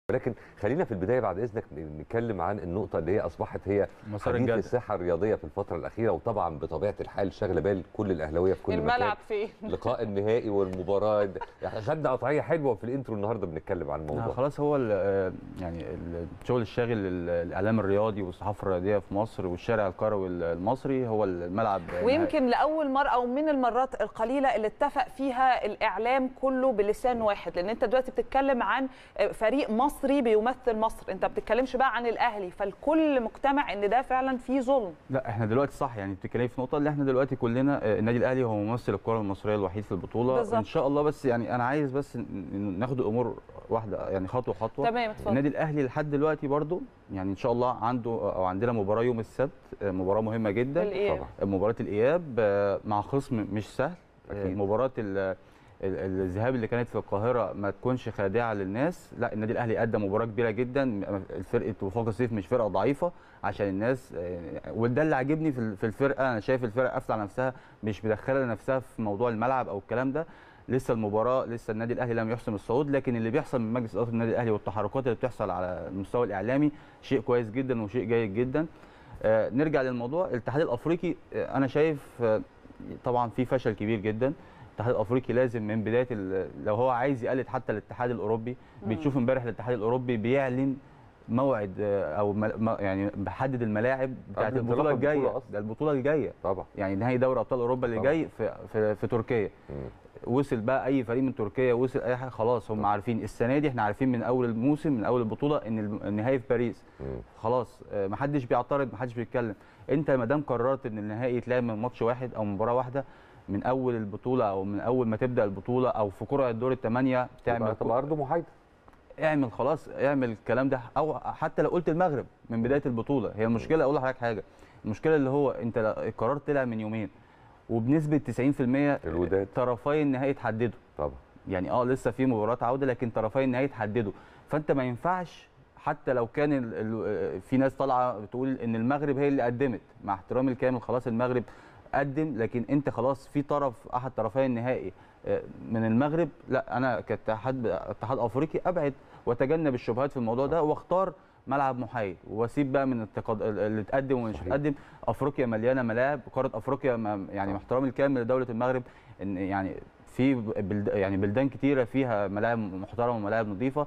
ولكن خلينا في البدايه بعد اذنك نتكلم عن النقطه اللي هي اصبحت هي مسار حديث الجد الساحه الرياضيه في الفتره الاخيره وطبعا بطبيعه الحال شغله بال كل الاهلاويه في كل الملعب مكان فين لقاء النهائي والمباراه يعني خدنا قطعيه حلوه في الانترو النهارده بنتكلم عن آه، الموضوع خلاص هو ال- آه، يعني الشغل الشاغل لل- الاعلام الرياضي والصحافه الرياضيه في مصر والشارع الكروي المصري هو الملعب ويمكن لاول مره او من المرات القليله اللي اتفق فيها الاعلام كله بلسان واحد لان انت دلوقتي بتتكلم عن فريق مصري بيمثل مصر انت بتتكلمش بقى عن الاهلي فالكل مقتنع ان ده فعلا فيه ظلم لا احنا دلوقتي صح يعني بتتكلمي في نقطه اللي احنا دلوقتي كلنا آه، النادي الاهلي هو ممثل الكره المصريه الوحيد في البطوله بالظبط. ان شاء الله بس يعني انا عايز بس ن- ن- ناخد الامور واحده يعني خطوه خطوه تمام اتفضل النادي الاهلي لحد دلوقتي برضو يعني ان شاء الله عنده او عندنا مباراه يوم السبت آه، مباراه مهمه جدا الإياب. طبعا مباراه الاياب آه، مع خصم مش سهل آه، أكيد. مباراه ال- ال- الذهاب اللي كانت في القاهره ما تكونش خادعه للناس لا النادي الاهلي قدم مباراه كبيره جدا فرقه وفاق الصيف مش فرقه ضعيفه عشان الناس آه، وده اللي عاجبني في ال- في الفرقه انا شايف الفرقه قافله على نفسها مش مدخله نفسها في موضوع الملعب او الكلام ده لسه المباراه لسه النادي الاهلي لم يحسم الصعود لكن اللي بيحصل من مجلس اداره النادي الاهلي والتحركات اللي بتحصل على المستوى الاعلامي شيء كويس جدا وشيء جيد جدا آه، نرجع للموضوع الاتحاد الافريقي آه، انا شايف آه، طبعا في فشل كبير جدا الاتحاد الافريقي لازم من بدايه ال- لو هو عايز يقلد حتى الاتحاد الاوروبي بتشوف امبارح الاتحاد الاوروبي بيعلن موعد آه، او مل- م- يعني بحدد الملاعب بتاعت قبل انطلاق البطوله البطولة الجايه أصلاً. ده البطوله الجايه طبعا يعني نهائي دوري ابطال اوروبا اللي طبعاً. جاي في في, في تركيا مم. وصل بقى اي فريق من تركيا وصل اي حاجه خلاص هم عارفين السنه دي احنا عارفين من اول الموسم من اول البطوله ان الم- النهائي في باريس مم. خلاص آه، محدش بيعترض محدش بيتكلم انت ما دام قررت ان النهائي يتلعب من ماتش واحد او مباراه واحده من اول البطوله او من اول ما تبدا البطوله او في قرعه دور الثمانيه تعمل تعمل طب ارض محايده اعمل خلاص اعمل الكلام ده او حتى لو قلت المغرب من بدايه البطوله هي المشكله اقول لحضرتك حاجه المشكله اللي هو انت لا- القرار طلع من يومين وبنسبه 90% الوداد. طرفي النهائي اتحددوا طبعا يعني اه لسه في مباراه عوده لكن طرفي النهائي اتحددوا فانت ما ينفعش حتى لو كان ال ال في ناس طالعه بتقول ان المغرب هي اللي قدمت مع احترامي الكامل خلاص المغرب قدم لكن انت خلاص في طرف احد طرفي النهائي آه، من المغرب لا انا كاتحاد اتحاد افريقي ابعد واتجنب الشبهات في الموضوع ده واختار ملعب محايد واسيب بقى من التقاد... اللي اتقدم ومش صحيح. اتقدم افريقيا مليانه ملاعب قاره افريقيا ما- يعني مع احترامي الكامل لدوله المغرب ان يعني في بلد... يعني بلدان كتيره فيها ملاعب محترمه وملاعب نظيفه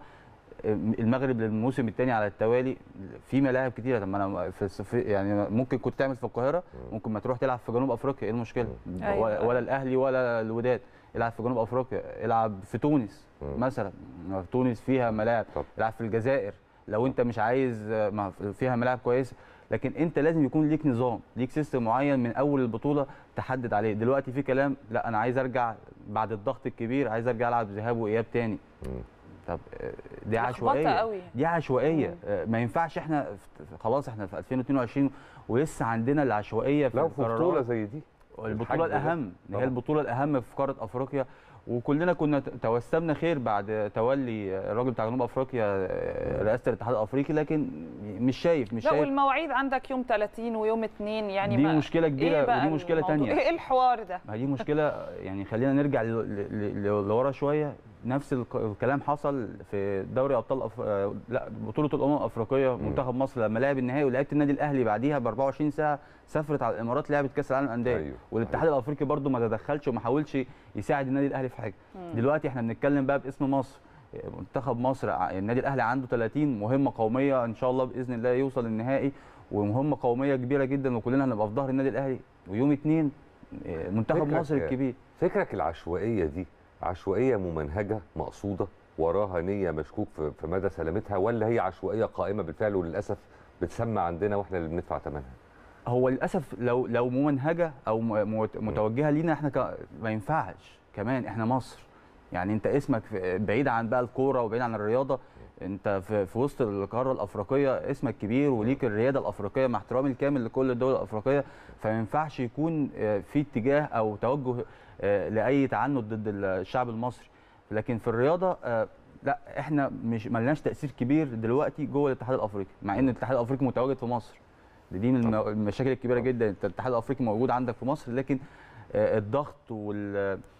المغرب للموسم الثاني على التوالي في ملاعب كتيره طب ما انا في في- يعني ممكن كنت تعمل في القاهره ممكن ما تروح تلعب في جنوب افريقيا ايه المشكله أيوة. ولا, ولا الاهلي ولا الوداد العب في جنوب افريقيا العب في تونس مم. مثلا ما تونس فيها ملاعب طب. العب في الجزائر لو انت مش عايز آه، ما فيها ملاعب كويسه لكن انت لازم يكون ليك نظام ليك سيستم معين من اول البطوله تحدد عليه دلوقتي في كلام لا انا عايز ارجع بعد الضغط الكبير عايز ارجع العب ذهاب واياب تاني مم. طب آه، دي لخبطة عشوائيه قوي. دي عشوائيه مم. آه، ما ينفعش احنا في- خلاص احنا في 2022 ولسه عندنا العشوائيه في لو في القرارات. بطوله زي دي البطوله الحجم ده. الاهم اللي هي طبعا. البطوله الاهم في قاره افريقيا وكلنا كنا ت- توسمنا خير بعد تولي الراجل بتاع جنوب افريقيا آه، رئاسه الاتحاد الافريقي لكن مش شايف مش لا شايف والمواعيد عندك يوم 30 ويوم 2 يعني دي ما- مشكلة كبيرة إيه بقى ودي مشكلة الموضوع؟ تانية. ايه الحوار ده ما دي مشكله يعني خلينا نرجع ل- ل- ل- لورا شويه نفس الك- الكلام حصل في دوري ابطال أف... آه، لا بطوله الامم الافريقيه منتخب مصر لما لعب النهائي ولعبت النادي الاهلي بعديها ب 24 ساعه سافرت على الامارات لعبت كاس العالم للانديه أيوه، والاتحاد الافريقي برضو ما تدخلش وما حاولش يساعد النادي الاهلي في حاجه دلوقتي احنا بنتكلم بقى باسم مصر منتخب مصر ع- النادي الاهلي عنده 30 مهمه قوميه ان شاء الله باذن الله يوصل النهائي ومهمه قوميه كبيره جدا وكلنا هنبقى في ظهر النادي الاهلي ويوم اثنين منتخب فكرك- مصر الكبير فكرك العشوائيه دي عشوائيه ممنهجه مقصوده وراها نيه مشكوك في في مدى سلامتها ولا هي عشوائيه قائمه بالفعل وللاسف بتسمى عندنا واحنا اللي بندفع ثمنها هو للاسف لو لو ممنهجه او م- مت- متوجهه لينا احنا ك... ما ينفعش كمان احنا مصر يعني انت اسمك في- بعيد عن بقى الكوره وبعيد عن الرياضه انت في, في وسط القاره الافريقيه اسمك كبير وليك الرياده الافريقيه مع احترامي الكامل لكل الدول الافريقيه فما ينفعش يكون آه، في اتجاه او توجه آه، لاي تعنت ضد الشعب المصري لكن في الرياضه آه، لا احنا مش ملناش تاثير كبير دلوقتي جوه الاتحاد الافريقي مع ان الاتحاد الافريقي متواجد في مصر دي من الم- المشاكل الكبيره جدا انت الاتحاد الافريقي موجود عندك في مصر لكن آه، الضغط وال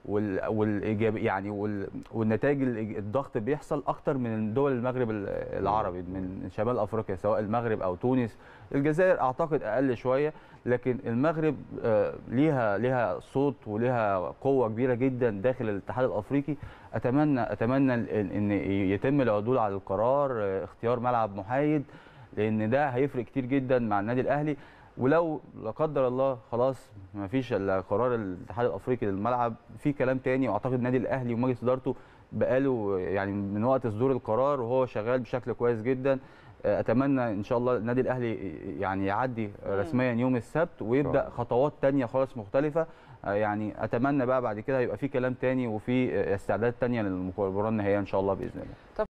وال والايجاب يعني وال والنتائج الإيج- الضغط بيحصل اكتر من دول المغرب ال- العربي من شمال افريقيا سواء المغرب او تونس الجزائر اعتقد اقل شويه لكن المغرب آه، ليها ليها صوت وليها قوه كبيره جدا داخل الاتحاد الافريقي اتمنى اتمنى ان إن يتم العدول على القرار آه، اختيار ملعب محايد لان ده هيفرق كتير جدا مع النادي الاهلي ولو لا قدر الله خلاص ما فيش الا قرار الاتحاد الافريقي للملعب في كلام تاني واعتقد النادي الاهلي ومجلس ادارته بقاله يعني من وقت صدور القرار وهو شغال بشكل كويس جدا اتمنى ان شاء الله النادي الاهلي يعني يعدي رسميا يوم السبت ويبدا خطوات تانية خالص مختلفه يعني اتمنى بقى بعد كده يبقى في كلام تاني وفي استعداد تانية للمباراه النهائيه ان شاء الله باذن الله